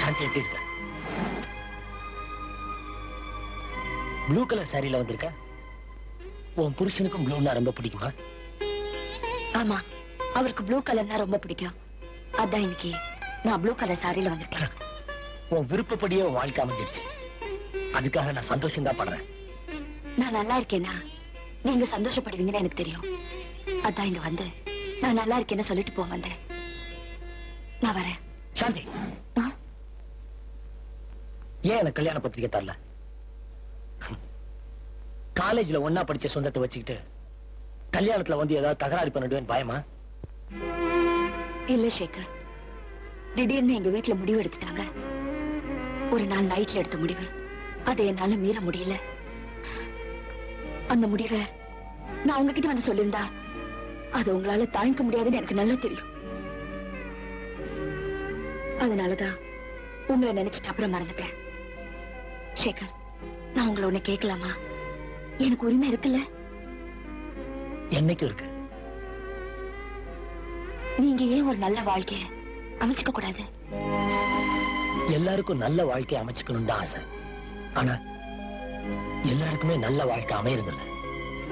சாந்தி எப்படி இருக்க blue colour சாரியில வந்திருக்க உன் புருஷனுக்கும் ப்ளூன்னா ரொம்ப பிடிக்குமா ஆமா அவருக்கு ப்ளூ கலர்னா ரொம்ப பிடிக்கும் அதான் இன்னைக்கு நான் ப்ளூ கலர் சாரியில வந்திருக்கேன் உன் விருப்பப்படியே உன் வாழ்க்கை அமைஞ்சிடுச்சு அதுக்காக நான் சந்தோஷம் தான் படுறேன் நான் நல்லா இருக்கேனா நீங்க சந்தோஷப்படுவீங்கன்னு எனக்கு தெரியும் அதான் இங்க வந்து நான் நல்லா இருக்கேன்னு சொல்லிட்டு போக வந்தேன் நான் வரேன் சாந்தி ஆ? ஏன் எனக்கு கல்யாண பத்திரிக்கை தரல காலேஜ்ல ஒன்னா படிச்ச சொந்தத்தை வச்சுக்கிட்டு கல்யாணத்துல வந்து ஏதாவது தகராறு பண்ணிடுவேன் பயமா இல்ல சேகர் திடீர்னு எங்க வீட்டுல முடிவு எடுத்துட்டாங்க ஒரு நாள் நைட்ல எடுத்த முடிவு அதை என்னால மீற முடியல அந்த முடிவை நான் உங்ககிட்ட வந்து சொல்லியிருந்தா அது உங்களால தாங்கிக்க முடியாதுன்னு எனக்கு நல்லா தெரியும் அதனாலதான் உங்களை நினைச்சிட்டு அப்புறம் மறந்துட்டேன் சேகர் நான் உங்களை ஒண்ணு கேட்கலாமா எனக்கு உரிமை இருக்குல்ல என்னைக்கும் இருக்கு நீங்க ஏன் ஒரு நல்ல வாழ்க்கைய அமைச்சுக்க கூடாது எல்லாருக்கும் நல்ல வாழ்க்கை அமைச்சுக்கணும் தான் ஆசை ஆனா எல்லாருக்குமே நல்ல வாழ்க்கை அமையறதில்ல